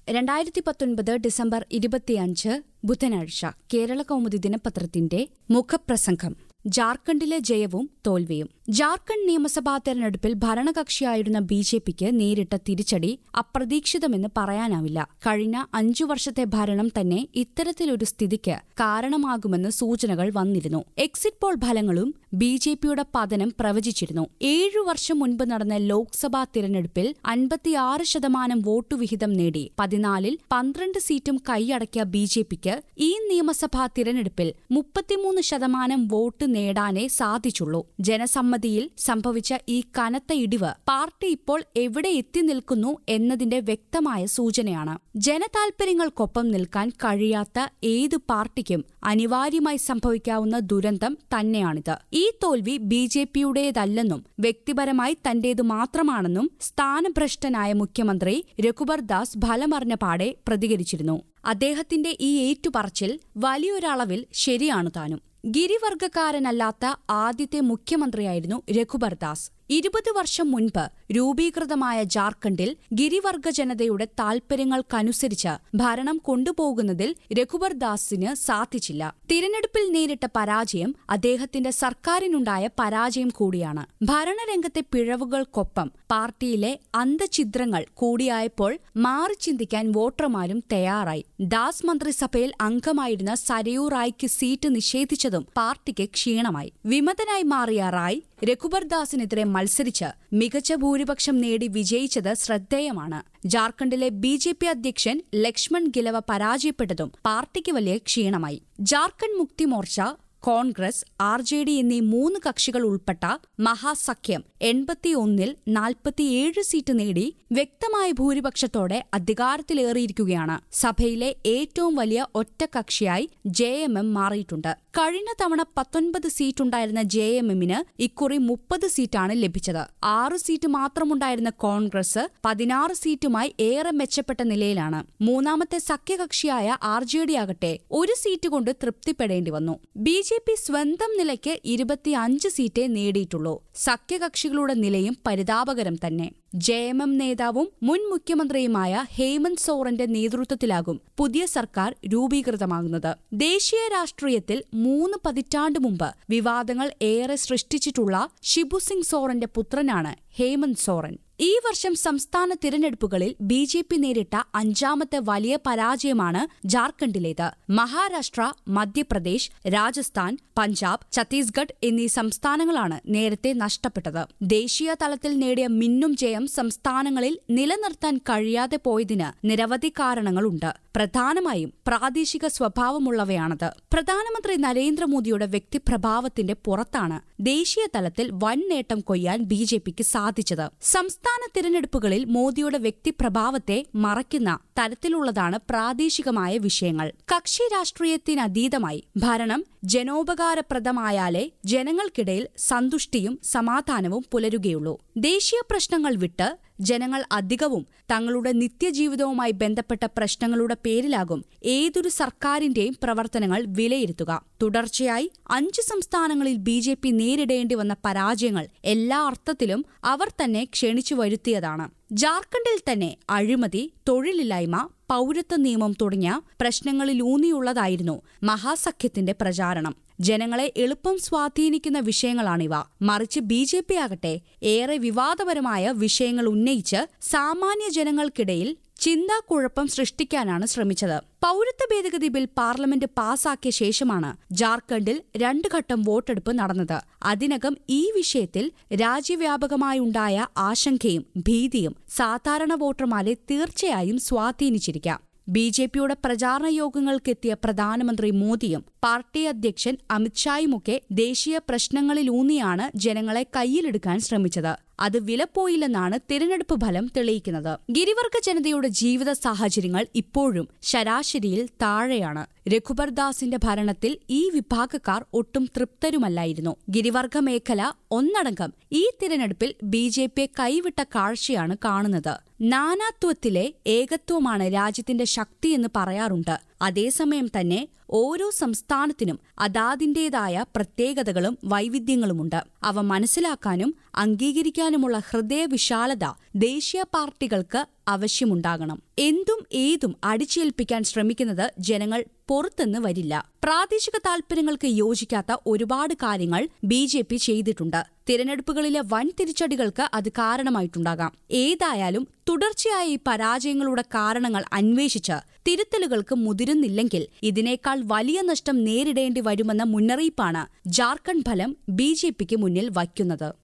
രണ്ടായിരത്തി പത്തൊൻപത് ഡിസംബർ ഇരുപത്തിയഞ്ച് ബുധനാഴ്ച കേരള കൗമുദി ദിനപത്രത്തിന്റെ മുഖപ്രസംഗം ജാർഖണ്ഡിലെ ജയവും തോൽവിയും ജാർഖണ്ഡ് നിയമസഭാ തെരഞ്ഞെടുപ്പിൽ ഭരണകക്ഷിയായിരുന്ന ബി ജെ പിക്ക് നേരിട്ട തിരിച്ചടി അപ്രതീക്ഷിതമെന്ന് പറയാനാവില്ല കഴിഞ്ഞ അഞ്ചു വർഷത്തെ ഭരണം തന്നെ ഇത്തരത്തിലൊരു സ്ഥിതിക്ക് കാരണമാകുമെന്ന് സൂചനകൾ വന്നിരുന്നു എക്സിറ്റ് പോൾ ഫലങ്ങളും ബി ജെ പിയുടെ പതനം പ്രവചിച്ചിരുന്നു ഏഴു വർഷം മുൻപ് നടന്ന ലോക്സഭാ തിരഞ്ഞെടുപ്പിൽ അൻപത്തിയാറ് ശതമാനം വോട്ടുവിഹിതം നേടി പതിനാലിൽ പന്ത്രണ്ട് സീറ്റും കൈയടക്കിയ ബി ജെ പിക്ക് ഈ നിയമസഭാ തിരഞ്ഞെടുപ്പിൽ മുപ്പത്തിമൂന്ന് ശതമാനം വോട്ട് നേടാനേ സാധിച്ചുള്ളൂ ജനസമ്മതിയിൽ സംഭവിച്ച ഈ കനത്ത ഇടിവ് പാർട്ടി ഇപ്പോൾ എവിടെ എത്തി നിൽക്കുന്നു എന്നതിന്റെ വ്യക്തമായ സൂചനയാണ് ജനതാൽപര്യങ്ങൾക്കൊപ്പം നിൽക്കാൻ കഴിയാത്ത ഏത് പാർട്ടിക്കും അനിവാര്യമായി സംഭവിക്കാവുന്ന ദുരന്തം തന്നെയാണിത് ഈ തോൽവി ബി ജെ പിയുടേതല്ലെന്നും വ്യക്തിപരമായി തന്റേതു മാത്രമാണെന്നും സ്ഥാനഭ്രഷ്ടനായ മുഖ്യമന്ത്രി രഘുബർ ദാസ് ഫലമറിഞ്ഞ പാടെ പ്രതികരിച്ചിരുന്നു അദ്ദേഹത്തിന്റെ ഈ ഏറ്റുപറച്ചിൽ വലിയൊരളവിൽ ശരിയാണു താനും ഗിരിവർഗക്കാരനല്ലാത്ത ആദ്യത്തെ മുഖ്യമന്ത്രിയായിരുന്നു രഘുബർ ദാസ് ഇരുപത് വർഷം മുൻപ് രൂപീകൃതമായ ജാർഖണ്ഡിൽ ഗിരിവർഗ ജനതയുടെ താൽപര്യങ്ങൾക്കനുസരിച്ച് ഭരണം കൊണ്ടുപോകുന്നതിൽ രഘുബർ ദാസിന് സാധിച്ചില്ല തിരഞ്ഞെടുപ്പിൽ നേരിട്ട പരാജയം അദ്ദേഹത്തിന്റെ സർക്കാരിനുണ്ടായ പരാജയം കൂടിയാണ് ഭരണരംഗത്തെ പിഴവുകൾക്കൊപ്പം പാർട്ടിയിലെ അന്തഛിദ്രങ്ങൾ കൂടിയായപ്പോൾ മാറി ചിന്തിക്കാൻ വോട്ടർമാരും തയ്യാറായി ദാസ് മന്ത്രിസഭയിൽ അംഗമായിരുന്ന സരയൂ റായ്ക്ക് സീറ്റ് നിഷേധിച്ചതും പാർട്ടിക്ക് ക്ഷീണമായി വിമതനായി മാറിയ റായ് രഘുബർ ദാസിനെതിരെ മത്സരിച്ച് മികച്ച ഭൂരിപക്ഷം നേടി വിജയിച്ചത് ശ്രദ്ധേയമാണ് ജാർഖണ്ഡിലെ ബി ജെ പി അധ്യക്ഷൻ ലക്ഷ്മൺ ഗിലവ പരാജയപ്പെട്ടതും പാർട്ടിക്ക് വലിയ ക്ഷീണമായി Jharkhand Mukti Morcha Congress R J D എന്നീ മൂന്ന് കക്ഷികൾ ഉൾപ്പെട്ട മഹാസഖ്യം എൺപത്തിയൊന്നിൽ നാൽപ്പത്തിയേഴ് സീറ്റ് നേടി വ്യക്തമായ ഭൂരിപക്ഷത്തോടെ അധികാരത്തിലേറിയിരിക്കുകയാണ് സഭയിലെ ഏറ്റവും വലിയ ഒറ്റകക്ഷിയായി ജെ എം എം മാറിയിട്ടുണ്ട് കഴിഞ്ഞ തവണ പത്തൊൻപത് സീറ്റുണ്ടായിരുന്ന ജെ എം എമ്മിന് ഇക്കുറി മുപ്പത് സീറ്റാണ് ലഭിച്ചത് ആറ് സീറ്റ് മാത്രമുണ്ടായിരുന്ന കോൺഗ്രസ് പതിനാറ് സീറ്റുമായി ഏറെ മെച്ചപ്പെട്ട നിലയിലാണ് മൂന്നാമത്തെ സഖ്യകക്ഷിയായ ആർ ജെ ഡി ആകട്ടെ ഒരു സീറ്റ് കൊണ്ട് തൃപ്തിപ്പെടേണ്ടി വന്നു ബി ജെ പി സ്വന്തം നിലയ്ക്ക് ഇരുപത്തിയഞ്ച് സീറ്റേ നേടിയിട്ടുള്ളൂ സഖ്യകക്ഷികളുടെ നിലയും പരിതാപകരം തന്നെ ജെ എം എം നേതാവും മുൻ മുഖ്യമന്ത്രിയുമായ ഹേമന്ത് സോറന്റെ നേതൃത്വത്തിലാകും പുതിയ സർക്കാർ രൂപീകൃതമാകുന്നത് ദേശീയ രാഷ്ട്രീയത്തിൽ മൂന്ന് പതിറ്റാണ്ട് മുമ്പ് വിവാദങ്ങൾ ഏറെ സൃഷ്ടിച്ചിട്ടുള്ള ഷിബു സിംഗ് സോറന്റെ പുത്രനാണ് ഹേമന്ത് സോറൻ ഈ വർഷം സംസ്ഥാന തിരഞ്ഞെടുപ്പുകളിൽ ബി ജെ പി നേരിട്ട അഞ്ചാമത്തെ വലിയ പരാജയമാണ് ജാർഖണ്ഡിലേത് മഹാരാഷ്ട്ര മധ്യപ്രദേശ് രാജസ്ഥാൻ പഞ്ചാബ് ഛത്തീസ്ഗഡ് എന്നീ സംസ്ഥാനങ്ങളാണ് നേരത്തെ നഷ്ടപ്പെട്ടത് ദേശീയ തലത്തിൽ നേടിയ മിന്നും ജയം സംസ്ഥാനങ്ങളിൽ നിലനിർത്താൻ കഴിയാതെ പോയതിന് നിരവധി കാരണങ്ങളുണ്ട് പ്രധാനമായും പ്രാദേശിക സ്വഭാവമുള്ളവയാണത് പ്രധാനമന്ത്രി നരേന്ദ്രമോദിയുടെ വ്യക്തിപ്രഭാവത്തിന്റെ പുറത്താണ് ദേശീയ തലത്തിൽ വൻ നേട്ടം കൊയ്യാൻ ബി ജെ പിക്ക് സാധിച്ചത് സംസ്ഥാന തിരഞ്ഞെടുപ്പുകളിൽ മോദിയുടെ വ്യക്തിപ്രഭാവത്തെ മറയ്ക്കുന്ന തരത്തിലുള്ളതാണ് പ്രാദേശികമായ വിഷയങ്ങൾ കക്ഷി രാഷ്ട്രീയത്തിനതീതമായി ഭരണം ജനോപകാരപ്രദമായാലേ ജനങ്ങൾക്കിടയിൽ സന്തുഷ്ടിയും സമാധാനവും പുലരുകയുള്ളൂ ദേശീയ പ്രശ്നങ്ങൾ വിട്ട് ജനങ്ങൾ അധികവും തങ്ങളുടെ നിത്യജീവിതവുമായി ബന്ധപ്പെട്ട പ്രശ്നങ്ങളുടെ പേരിലാകും ഏതൊരു സർക്കാരിന്റെയും പ്രവർത്തനങ്ങൾ വിലയിരുത്തുക തുടർച്ചയായി അഞ്ച് സംസ്ഥാനങ്ങളിൽ ബി ജെ പി നേരിടേണ്ടി വന്ന പരാജയങ്ങൾ എല്ലാ അർത്ഥത്തിലും അവർ തന്നെ ക്ഷണിച്ചു വരുത്തിയതാണ് ജാർഖണ്ഡിൽ തന്നെ അഴിമതി തൊഴിലില്ലായ്മ പൗരത്വ നിയമം തുടങ്ങിയ പ്രശ്നങ്ങളിലൂന്നിയുള്ളതായിരുന്നു മഹാസഖ്യത്തിന്റെ പ്രചാരണം ജനങ്ങളെ എളുപ്പം സ്വാധീനിക്കുന്ന വിഷയങ്ങളാണിവ മറിച്ച് ബി ജെ പി ആകട്ടെ ഏറെ വിവാദപരമായ വിഷയങ്ങൾ ഉന്നയിച്ച് സാമാന്യ ജനങ്ങൾക്കിടയിൽ ചിന്താക്കുഴപ്പം സൃഷ്ടിക്കാനാണ് ശ്രമിച്ചത് പൗരത്വ ഭേദഗതി ബിൽ പാർലമെന്റ് പാസാക്കിയ ശേഷമാണ് ജാർഖണ്ഡിൽ രണ്ട് ഘട്ടം വോട്ടെടുപ്പ് നടന്നത് അതിനകം ഈ വിഷയത്തിൽ രാജ്യവ്യാപകമായുണ്ടായ ആശങ്കയും ഭീതിയും സാധാരണ വോട്ടർമാരെ തീർച്ചയായും സ്വാധീനിച്ചിരിക്കാം ബി ജെ പിയുടെ പ്രചാരണ യോഗങ്ങൾക്കെത്തിയ പ്രധാനമന്ത്രി മോദിയും പാർട്ടി അധ്യക്ഷൻ അമിത്ഷായുമൊക്കെ ദേശീയ പ്രശ്നങ്ങളിലൂന്നിയാണ് ജനങ്ങളെ കയ്യിലെടുക്കാൻ ശ്രമിച്ചത് അത് വിലപ്പോയില്ലെന്നാണ് തിരഞ്ഞെടുപ്പ് ഫലം തെളിയിക്കുന്നത് ഗിരിവർഗ ജനതയുടെ ജീവിത സാഹചര്യങ്ങൾ ഇപ്പോഴും ശരാശരിയിൽ താഴെയാണ് രഘുബർ ദാസിന്റെ ഭരണത്തിൽ ഈ വിഭാഗക്കാർ ഒട്ടും തൃപ്തരുമല്ലായിരുന്നു ഗിരിവർഗ മേഖല ഒന്നടങ്കം ഈ തിരഞ്ഞെടുപ്പിൽ ബി ജെ പിയെ കൈവിട്ട കാഴ്ചയാണ് കാണുന്നത് നാനാത്വത്തിലെ ഏകത്വമാണ് രാജ്യത്തിന്റെ ശക്തിയെന്ന് പറയാറുണ്ട് അതേസമയം തന്നെ ഓരോ സംസ്ഥാനത്തിനും അതാതിന്റേതായ പ്രത്യേകതകളും വൈവിധ്യങ്ങളുമുണ്ട് അവ മനസ്സിലാക്കാനും അംഗീകരിക്കാനുമുള്ള ഹൃദയവിശാലത ദേശീയ പാർട്ടികൾക്ക് അവശ്യമുണ്ടാകണം എന്തും ഏതും അടിച്ചേൽപ്പിക്കാൻ ശ്രമിക്കുന്നത് ജനങ്ങൾ പുറത്തുനിന്ന് വരില്ല പ്രാദേശിക താൽപര്യങ്ങൾക്ക് യോജിക്കാത്ത ഒരുപാട് കാര്യങ്ങൾ ബി ജെ പി ചെയ്തിട്ടുണ്ട് തിരഞ്ഞെടുപ്പുകളിലെ വൻ തിരിച്ചടികൾക്ക് അത് കാരണമായിട്ടുണ്ടാകാം ഏതായാലും തുടർച്ചയായ ഈ പരാജയങ്ങളുടെ കാരണങ്ങൾ അന്വേഷിച്ച് തിരുത്തലുകൾക്ക് മുതിരുന്നില്ലെങ്കിൽ ഇതിനേക്കാൾ വലിയ നഷ്ടം നേരിടേണ്ടി വരുമെന്ന മുന്നറിയിപ്പാണ് ജാർഖണ്ഡ് ഫലം ബി മുന്നിൽ വയ്ക്കുന്നത്